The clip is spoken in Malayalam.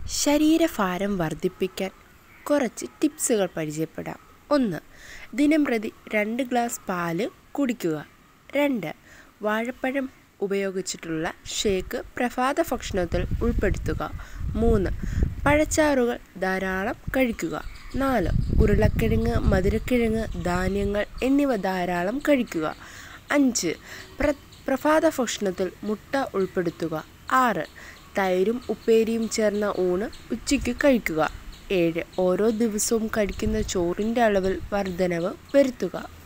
ശരീരഭാരം വർദ്ധിപ്പിക്കാൻ കുറച്ച് ടിപ്സുകൾ പരിചയപ്പെടാം ഒന്ന് ദിനംപ്രതി രണ്ട് ഗ്ലാസ് പാല് കുടിക്കുക രണ്ട് വാഴപ്പഴം ഉപയോഗിച്ചിട്ടുള്ള ഷേക്ക് പ്രഭാത ഭക്ഷണത്തിൽ ഉൾപ്പെടുത്തുക മൂന്ന് പഴച്ചാറുകൾ ധാരാളം കഴിക്കുക നാല് ഉരുളക്കിഴങ്ങ് മധുരക്കിഴങ്ങ് ധാന്യങ്ങൾ എന്നിവ ധാരാളം കഴിക്കുക അഞ്ച് പ്ര പ്രഭാത ഭക്ഷണത്തിൽ മുട്ട ഉൾപ്പെടുത്തുക ആറ് തൈരും ഉപ്പേരിയും ചേർന്ന ഊണ് ഉച്ചയ്ക്ക് കഴിക്കുക ഏഴ് ഓരോ ദിവസവും കഴിക്കുന്ന ചോറിൻ്റെ അളവിൽ വർധനവ് വരുത്തുക